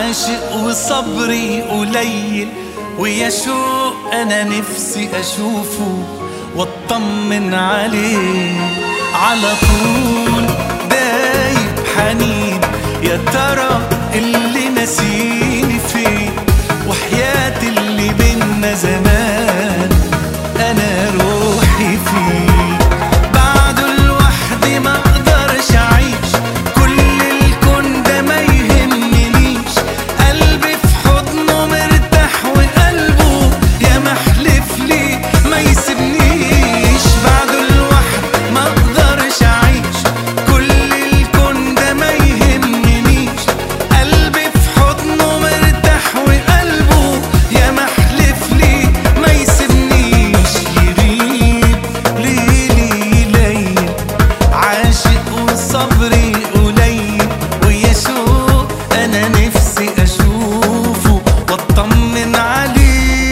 عاشق وصبري قليل ويا شوق انا نفسي اشوفه واطمن عليه على طول دايب حنين يا ترى اللي نسيني فين وحياة اللي بينا زمان انا روحي فيه بعده لوحدي ما اقدرش اعيش كل الكون ده ما يهمنيش قلبي في حضنه مرتاح وقلبه يا محلف لي ما يسيبنيش بعده لوحدي ما اقدرش اعيش كل الكون ده ما يهمنيش قلبي في حضنه مرتاح وقلبه يا محلف لي ما يسيبنيش يغيب ليلي ليل عاشق وصبري قليل ويا شوق انا نفسي اشوفه واطمن عليه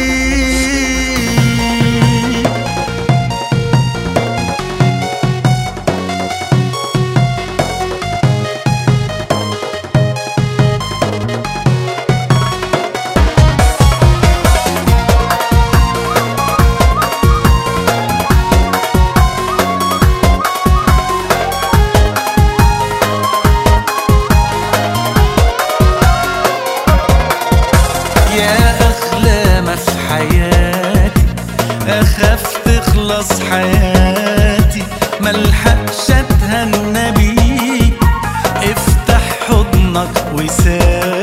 يا أغلى ما في حياتي أخاف تخلص حياتي ملحقش أتهنى بيك افتح حضنك وسام